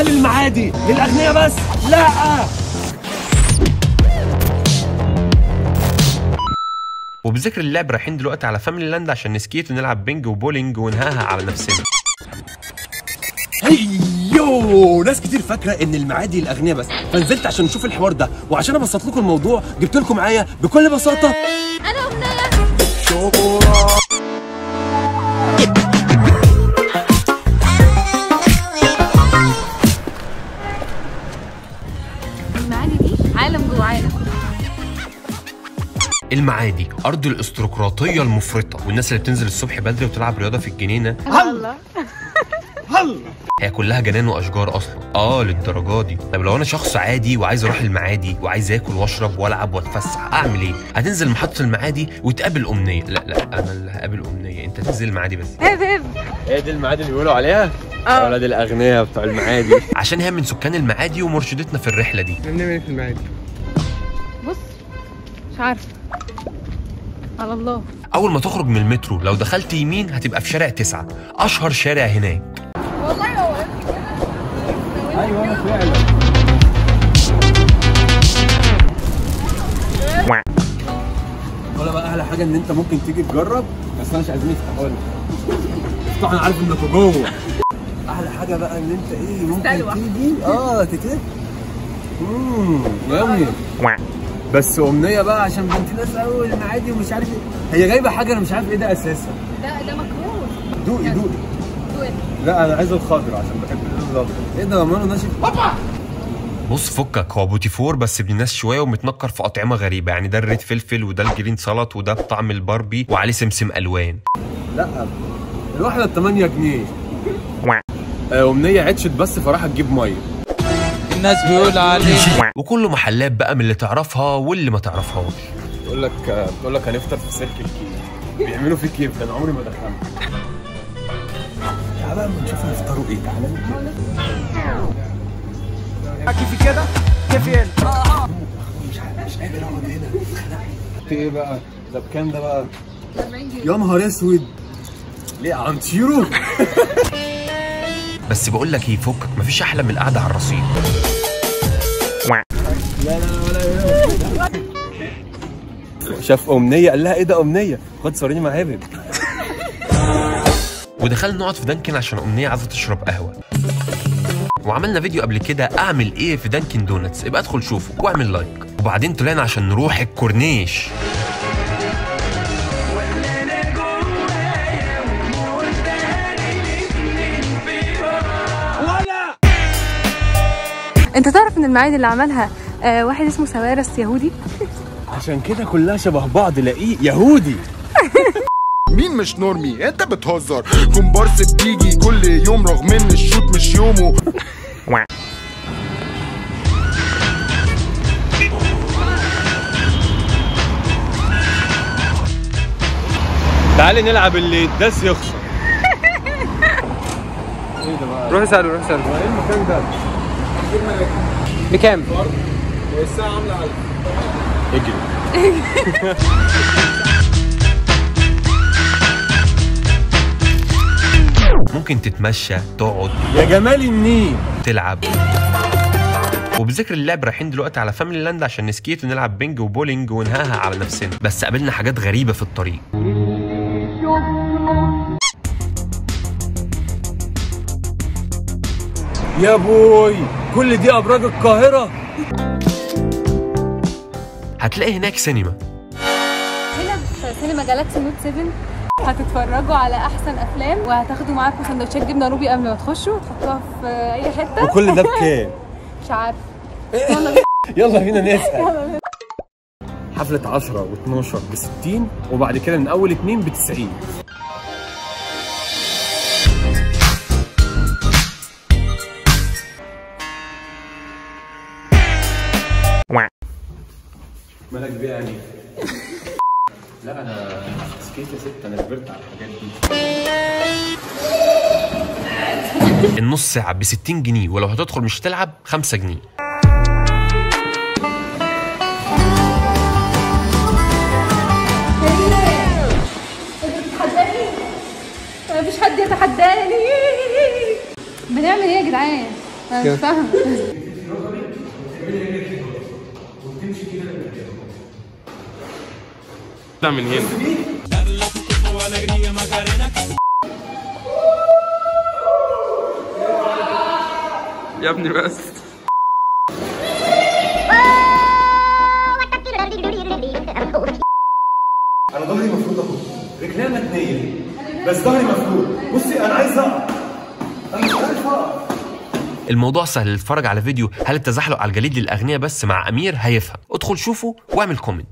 مال المعادي للاغنياء بس لا وبذكر اللعب رايحين دلوقتي على فاميلي لاند عشان نسكيت ونلعب بينج وبولينج ونهاها على نفسنا يو ناس كتير فاكره ان المعادي الاغنياء بس فنزلت عشان نشوف الحوار ده وعشان ابسط لكم الموضوع جبت لكم معايا بكل بساطه انا امنيه المعاني دي عالم جوه عالم المعادي ارض الاستروقراطيه المفرطه والناس اللي بتنزل الصبح بدري وتلعب رياضه في الجنينه الله هي كلها جنان واشجار اصلا اه للدرجه دي طب لو انا شخص عادي وعايز اروح المعادي وعايز اكل واشرب والعب واتفسح اعمل ايه هتنزل محطه المعادي وتقابل امنيه لا لا انا اللي هقابل امنيه انت تنزل المعادي بس هب هب ايه دي المعادي اللي بيقولوا عليها؟ اه ولاد الاغنياء بتوع المعادي عشان هي من سكان المعادي ومرشدتنا في الرحله دي بص مش عارفه على الله اول ما تخرج من المترو لو دخلت يمين هتبقى في شارع تسعة اشهر شارع هناك والله هو ايوه فعلا ولا بقى احلى حاجه ان انت ممكن تيجي تجرب بس انا مش عايزين يفتحوا لك افتحوا انا عارف انكم جوه احلى حاجه بقى ان انت ايه ممكن تستلوح. تيجي اه تتف امم يومي بس امنيه بقى عشان بنت ناس قوي المعادي ومش عارف ايه هي جايبه حاجه انا مش عارف ايه ده اساسا ده ده مكروه دوقي دوقي دوق. لا انا عايز الخضر عشان بحب اللون الاخضر ايه ده لما انا ناشف بص فكك هو بوتي فور بس ابن ناس شويه ومتنكر في اطعمه غريبه يعني ده الريد فلفل وده الجرين سلطه وده بطعم الباربي وعليه سمسم الوان لا الواحده ب 8 جنيه آه، امنيه عطشت بس فراحت تجيب ميه الناس بيقول عليه وكله محلات بقى من اللي تعرفها واللي ما تعرفهاش تقول لك تقول لك هنفطر في سلك الكيف بيعملوا فيه كيف ده انا عمري ما دخلت تعالى اما نشوف هيفطروا ايه تعالى كيفي كده كيفي في ايه بقى ده بكام ده بقى يا نهار اسود ليه عنتيرو بس بقول لك ايه فكك مفيش احلى من القعده على الرصيف لا لا ولا شاف امنيه قال لها ايه ده امنيه خد صوريني مع هبل ودخلنا نقعد في دانكن عشان امنيه عايزه تشرب قهوه وعملنا فيديو قبل كده اعمل ايه في دانكن دونتس ابقى ادخل شوفه واعمل لايك وبعدين طلعنا عشان نروح الكورنيش انت تعرف ان المعادي اللي عملها آه واحد اسمه سوارس يهودي عشان كده كلها شبه بعض لاقيه يهودي مين مش نورمي انت بتهزر كومبارس بتيجي كل يوم رغم ان الشوت مش يومه تعالي نلعب اللي يداس يخسر ايه ده بقى روح اساله روح اساله هو ايه المكان ده بكام؟ الساعه عامله على اجري ممكن تتمشى تقعد يا جمال النيل تلعب وبذكر اللعب رايحين دلوقتي على فاميلي لاند عشان نسكيت ونلعب بينج وبولينج ونهاها على نفسنا بس قابلنا حاجات غريبه في الطريق يا بوي كل دي ابراج القاهره هتلاقي هناك سينما هنا في سينما جالاكسي نوت 7 هتتفرجوا على احسن افلام وهتاخدوا معاكم سندوتشات جبنه روبي قبل ما تخشوا تحطوها في اي حته وكل ده بكام مش عارفه يلا بينا نسال حفله 10 و12 ب 60 وبعد كده من اول اتنين ب 90 مالك بيه يعني لا انا سكيت يا ست انا كبرت على الحاجات دي النص ساعه ب 60 جنيه ولو هتدخل مش هتلعب 5 جنيه مفيش حد يتحداني بنعمل ايه يا جدعان انا مش فاهمه اطلع من هنا يا ابني بس انا ظهري مفروض اهو رجليا متنيه بس ظهري مفروض بصي انا عايز اقع انا مش عارف اقع الموضوع سهل اللي اتفرج على فيديو هل التزحلق على الجليد للاغنياء بس مع امير هيفهم ادخل شوفه واعمل كومنت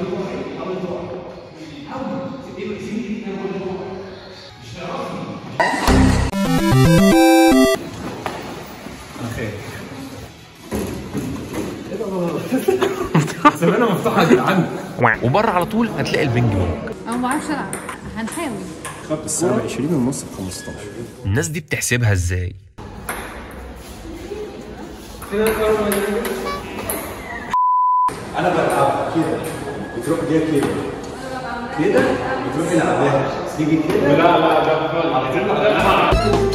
انا خايف ايه ده زمانها مفتوحه يا جدعان وبره على طول هتلاقي البينج بونج انا ما بعرفش العب هنحاول الساعه 20 ونص ب 15 الناس دي بتحسبها ازاي انا بلعب كده بتروح جايه كده كده بتروح يلعبها تيجي كده لا لا ده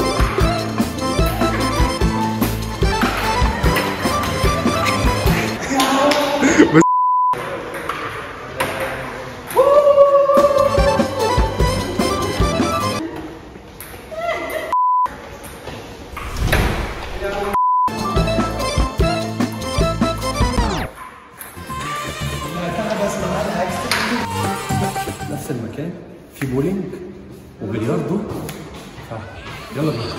نفس المكان في بولينج وبلياردو ف- يلا بينا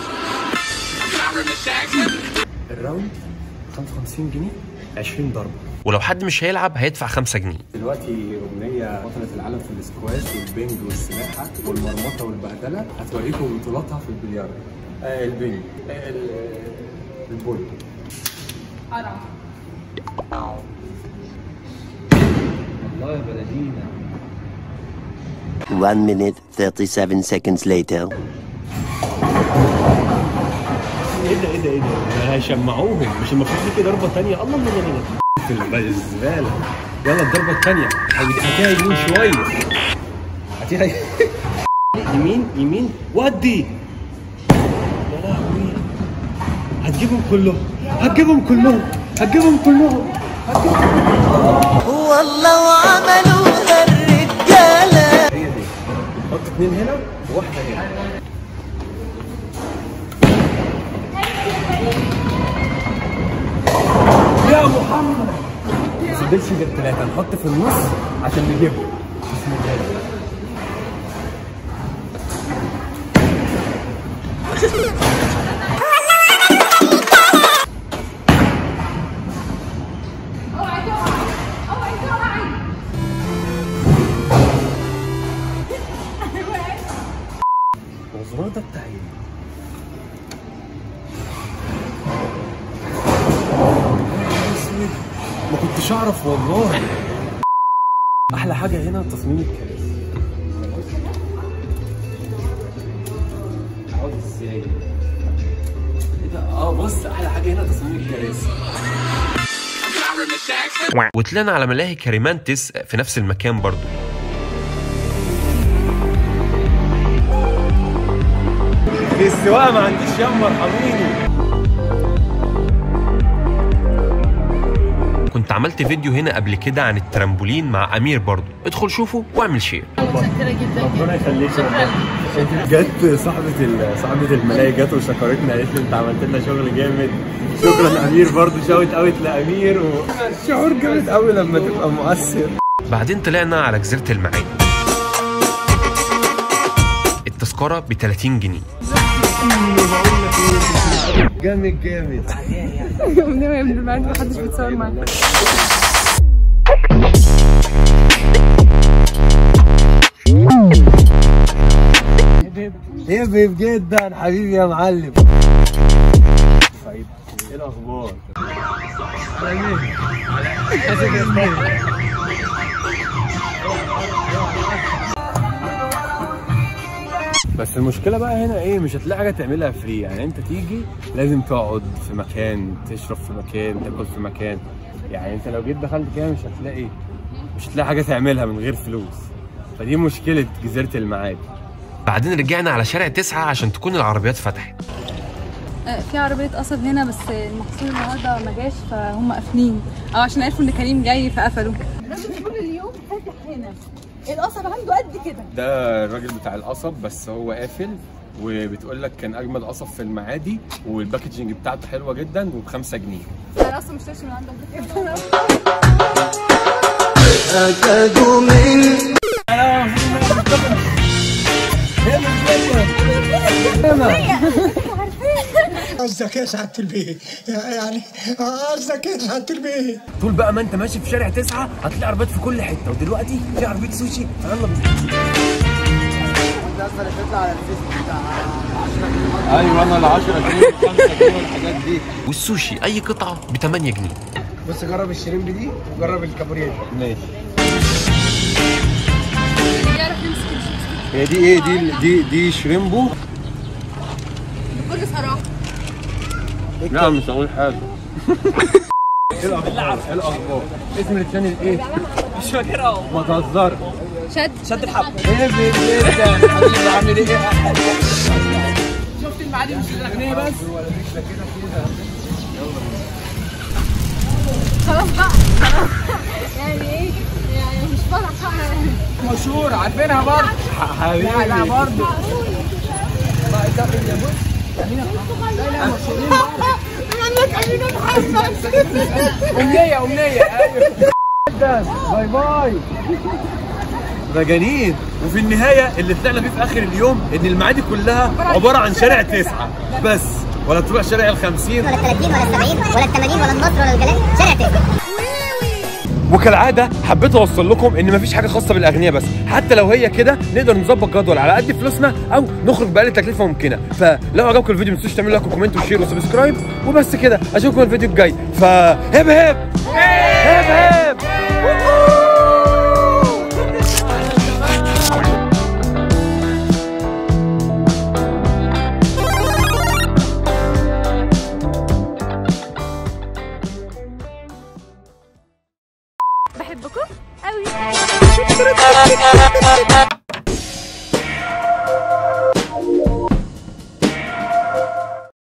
الراوند 55 جنيه 20 ضربه ولو حد مش هيلعب هيدفع 5 جنيه دلوقتي أغنية بطلة العالم في الاسكواش والبنج والسباحة والمرمطة والبهدلة هتوريكم بطولاتها في البلياردو آه البنج آه ال- البولينج قرع والله يا بلدينا One minute, 37 seconds later. ايه ده ايه ده ايه ده؟ ده هيشمعوهم مش المفروض ليكي ضربة تانية الله الله الله الله في الزبالة يلا الضربة التانية هاتيها يمين شوية هاتيها يمين يمين ودي يا لهوي هتجيبهم كلهم هتجيبهم كلهم هتجيبهم كلهم والله وعملوها الرجالة هي دي حط اتنين هنا وواحدة هنا يا محمد ما تسيبش غير ثلاثة نحط في النص عشان نجيبهم بسم الله الزرار ده بتاع ايه؟ يا أسود، ما كنتش اعرف والله احلى حاجه هنا تصميم الكراسي اقعد ازاي ايه ده اه بص احلى حاجه هنا تصميم الكراسي وطلعنا على ملاهي كريمانتس في نفس المكان برضو في السواقه ما عنديش يما ارحميني كنت عملت فيديو هنا قبل كده عن الترامبولين مع امير برضو ادخل شوفه واعمل شير متشكره جدا ربنا يخليك جت صاحبة ال- صاحبة الملاهي جت وشكرتني قالت لي انت عملت لنا شغل جامد شكرا امير برضه شاوت اوت لامير وشعور جامد قوي لما تبقى مؤثر بعدين طلعنا على جزيرة المعادي التذكرة ب 30 جنيه جامد جامد يوم يا ابن المعاد محدش بيتصور معاك ايه بيب جدا حبيبي يا معلم طيب ايه الاخبار؟ على مين؟ حاسس يا بس المشكلة بقى هنا ايه مش هتلاقي حاجة تعملها فري يعني انت تيجي لازم تقعد في مكان تشرب في مكان تاكل في مكان يعني انت لو جيت دخلت كده مش هتلاقي مش هتلاقي حاجة تعملها من غير فلوس فدي مشكلة جزيرة المعادي بعدين رجعنا على شارع تسعة عشان تكون العربيات فتحت آه، في عربية قصب هنا بس المحصول النهارده ما جاش فهم قافلين او عشان عرفوا ان كريم جاي فقفلوا الراجل طول اليوم فاتح هنا القصب عنده قد كده ده الراجل بتاع القصب بس هو قافل وبتقول لك كان اجمل قصب في المعادي والباكجينج بتاعته حلوه جدا وبخمسة جنيه انا اصلا مش من عنده قد كده قصدك ايه يا سعاده البيه؟ يعني قصدك ايه يا سعاده البيه؟ طول بقى ما انت ماشي في شارع تسعة هتلاقي عربيات في كل حته ودلوقتي في عربيه سوشي فيلا بينا ايوه انا ال 10 جنيه 5 جنيه والحاجات دي والسوشي اي قطعه ب 8 جنيه بص جرب الشريمب دي وجرب الكابوريا دي ماشي يعرف يمسك الشيبس هي دي ايه دي دي دي شريمبو بكل صراحة لا مش هقول حاجه ايه الاخبار ايه الاخبار اسم الشانل ايه مش فاكرها ما تهزرش شد شد الحب ايه جدا حبيبي عامل ايه شفت المعادي مش الاغنيه بس خلاص بقى خلاص يعني ايه يعني مش فرح مشهور عارفينها برضه حبيبي لا لا برضه امنيه امنيه ايوه باي باي مجانين وفي النهايه اللي طلعنا بيه في اخر اليوم ان المعادي كلها عباره عن شارع تسعه بس ولا تروح شارع ال 50 ولا ال 30 ولا ال 70 ولا ال 80 ولا النصر ولا الجلال شارع تسعة وكالعاده حبيت اوصل لكم ان مفيش حاجه خاصه بالاغنياء بس حتى لو هي كده نقدر نظبط جدول على قد فلوسنا او نخرج باقل تكلفه ممكنه فلو عجبكم الفيديو ما تنسوش تعملوا لايك وكومنت وشير وسبسكرايب وبس كده اشوفكم الفيديو الجاي فهب هب هب هب بحبكم قوي